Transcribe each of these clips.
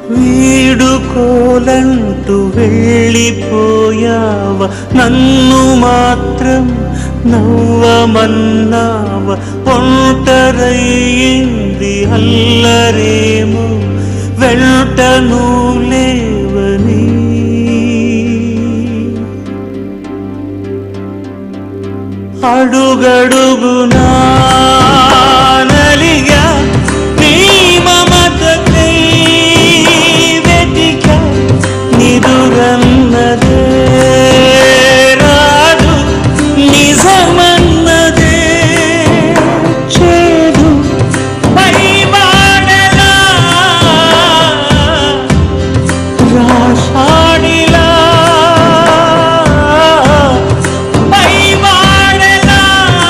వీడుకోలంటూ వెళ్ళిపోయావ నన్ను మాత్రం నవ్వమన్నావ ఒంటరయ్యింది అల్లరేమో వెంటను లేవని అడుగడుగునా నలిగా నీ మమతకై వెతిక నిదురన్నదే రాదు నిజమన్నదే చేదు పైబాడలా రాషాడిలా పైబాడలా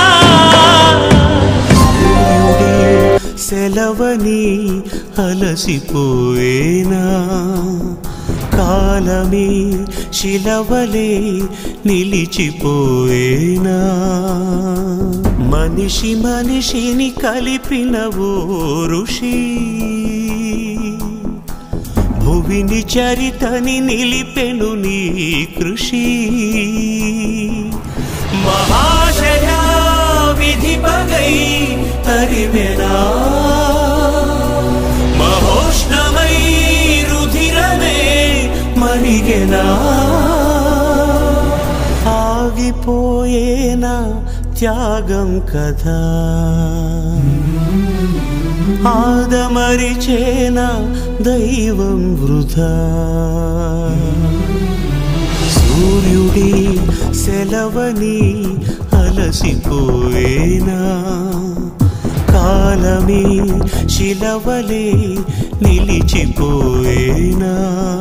సెలవని అలసిపోయేనా కాలమే శిలవలే నిలిచిపోయేనా మనిషి మనిషిని కలిపిన ఓ ఋషి భువిని చరితని నిలిపెను నీ కృషి మహాశయ విధి పగై తరివెనా మహోష్ణమై రుధిరమే మరిగెనా ఆగిపోయేనా త్యాగం కదా ఆదమరిచేన దైవం వృధా సూర్యుడి సెలవని అలసిపోయేనా కాలమే శిలవలే నిలిచిపోయేనా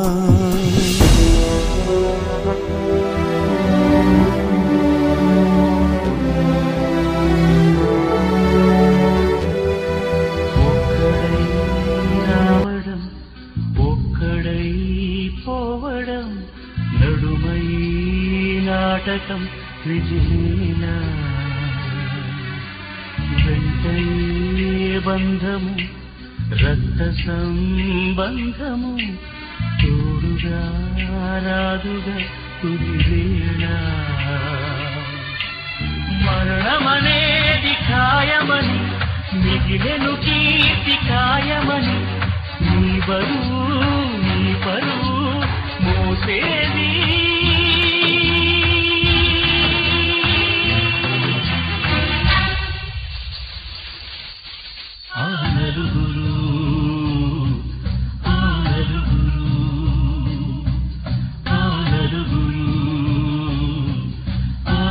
ఒక్కడై రావడం ఒక్కడై పోవడం నడుమై నాటకం విజయనా వెంటనే బంధము రక్త సంబంధము తోడుగా రాదుగా తుదివేళ మరణమనేది ఖాయమని మిగిలెను కీర్తి ఖాయమని నీ బరువు నీ పరువు మోసేది ఆ నలుగురు ఆ నలుగురు ఆ నలుగురు ఆ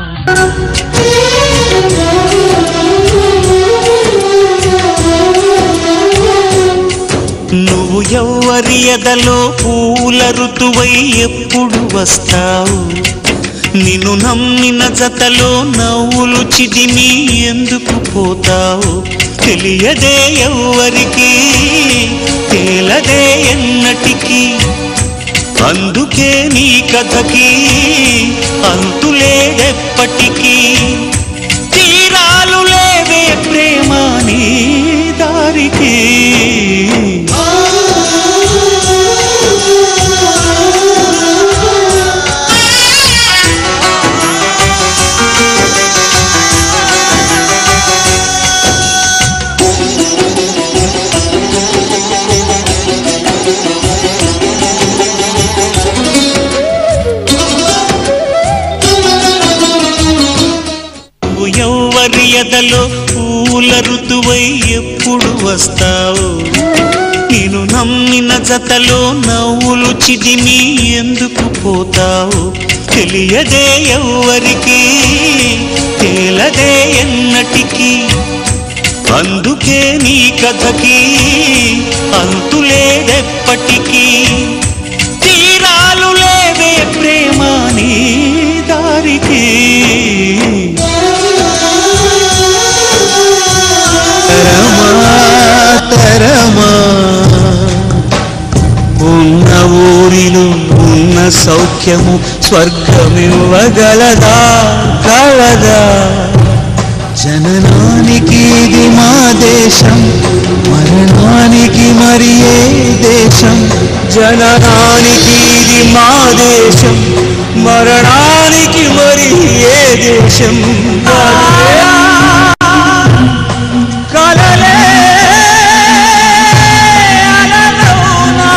నువ్వు ఎవ్వరి ఎదలో పూల ఋతువై ఎప్పుడు వస్తావు నిన్ను నమ్మిన జతలో నవ్వులు చిదిమి ఎందుకు పోతావు తెలియదే ఎవ్వరికి తేలదే ఎన్నటికీ అందుకే నీ కథకి అంతులేదెప్పటికీ తీరాలు లేవే ప్రేమ నీ దారికి నువ్వు ఎవ్వరి ఎదలో పూల ఋతువై ఎప్పుడు వస్తావు నేను నమ్మిన జతలో నవ్వులు చిదిమి ఎందుకు పోతావు తెలియదే ఎవ్వరికి తేలదే ఎన్నటికీ అందుకే నీ కథకి అంతులేదెప్పటికీ తీరాలు లేవే ప్రేమ నీ దారికి తరమా తరమా ఉన్న ఊరిలో ఉన్న సౌఖ్యము స్వర్గమివ్వగలదా కలదా జననానికి ఇది మా దేశం మరణానికి మరి ఏ దేశం జననానికి ఇది మా దేశం మరణానికి మరి ఏ దేశం కలలే అలలౌనా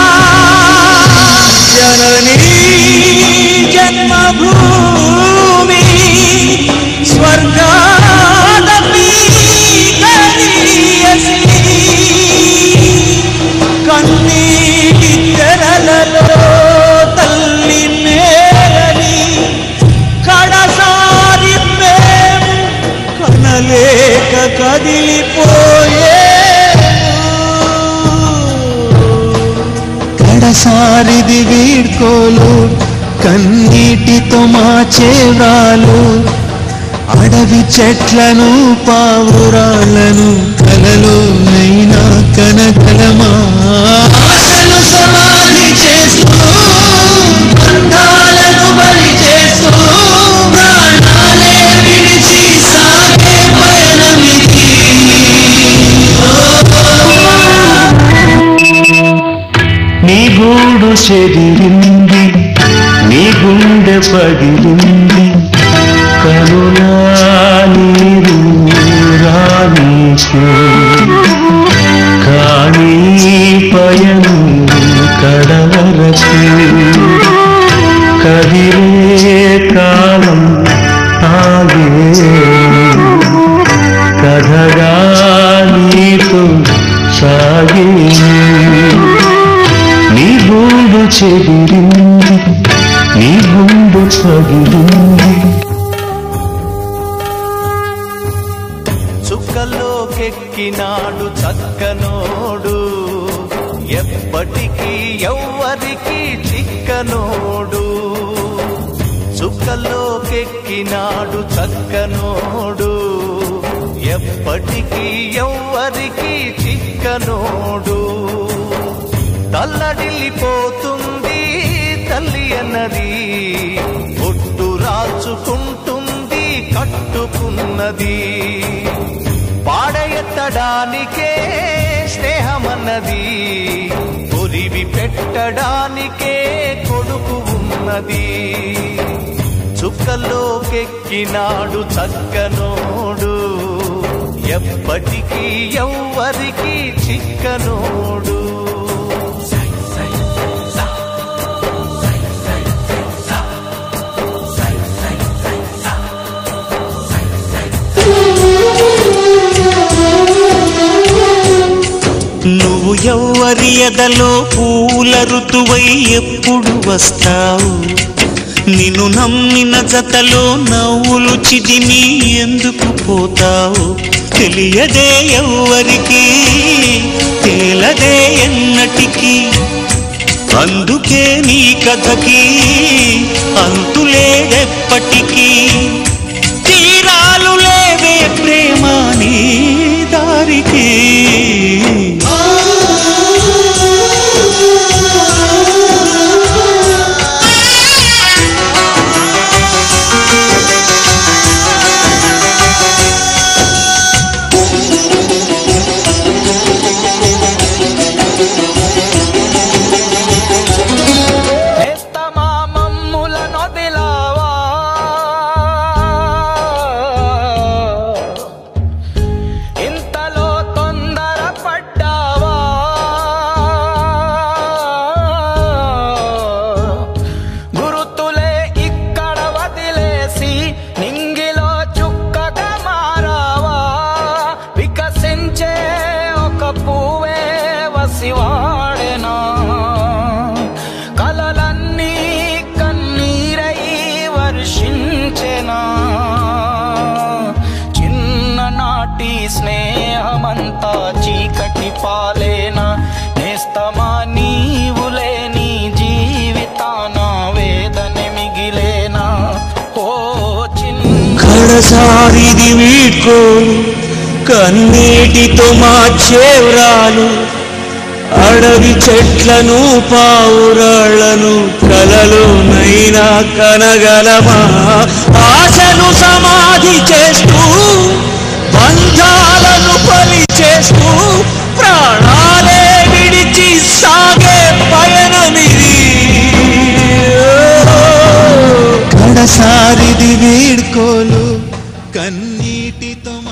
జననీ జన్మభూమి స్వర్గాదపి కనీయసి కన్నీటి తెరలలో తల్లి మేలని కడసారి మేము కనలేక కదిలిపోయే కడసారిది వీడ్కోలు కన్నీటితో మా చేవ్రాలు అడవి చెట్లను పావురాళ్ళను కలలో నైనా కనగలమా ఆశలు సమాధి చేస్తూ బంధాలను బలి చేస్తూ ప్రాణాలే విడిచి సాగే పయనమిది నీ గూడు చెదిరింది నీ గుండె పగిలింది కరుణా నీరు రానీకు కానీ పయనం కడవరకు కదిలే కాలం ఆగే కథగా నీతో సాగే నీ గుండు చెదిరింది నీ గుండు పగిలింది చుక్కలోకెక్కినాడు చక్కనోడు ఎప్పటికీ ఎవ్వరికి చిక్కనోడు చుక్కలోకెక్కినాడు చక్కనోడు ఎప్పటికీ ఎవ్వరికి చిక్కనోడు తల్లడిల్లిపోతుంది తల్లి అన్నది ఒట్టు రాచుకుంటుంది కట్టుకున్నది పాడెత్తడానికే స్నేహమన్నది కొరివి పెట్టడానికే కొడుకు ఉన్నది చుక్కల్లోకెక్కినాడు చక్కనోడు ఎప్పటికీ ఎవ్వరికి చిక్కనోడు నువ్వు ఎవ్వరి ఎదలో పూల ఋతువై ఎప్పుడు వస్తావు నిన్ను నమ్మిన జతలో నవ్వులు చిదిమి ఎందుకు పోతావు తెలియదే ఎవ్వరికి తేలదే ఎన్నటికీ అందుకే నీ కథకి అంతులేదెప్పటికీ తీరాలు లేవే ప్రేమ నీ దారికి నేస్తమా మమ్ముల నొదిలావా ఇంతలో తొందర పడ్డావా గురుతులే ఇక్కడ వదిలేసి నింగిలో చుక్కగా మారావా వికసించే ఒక పువ్వే వసివాడెనా కలలన్నీ కన్నీరై వర్షించెనా చిన్ననాటి స్నేహమంతా చీకటి పాలేనా నేస్తమా నీవులే నీ జీవితాన వేదన మిగిలేనా ఓ చిన్న కడసారిది వీడ్కోలు కన్నీటితో మా చేవ్రాలు అడవి చెట్లను పావురాళ్లను కలలోనైనా కనగలమా ఆశను సమాధి చేస్తూ బంధాలను బలి చేస్తూ ప్రాణాలే విడిచి సాగే పయ చారిది వీడ్కోలు కన్నీటితో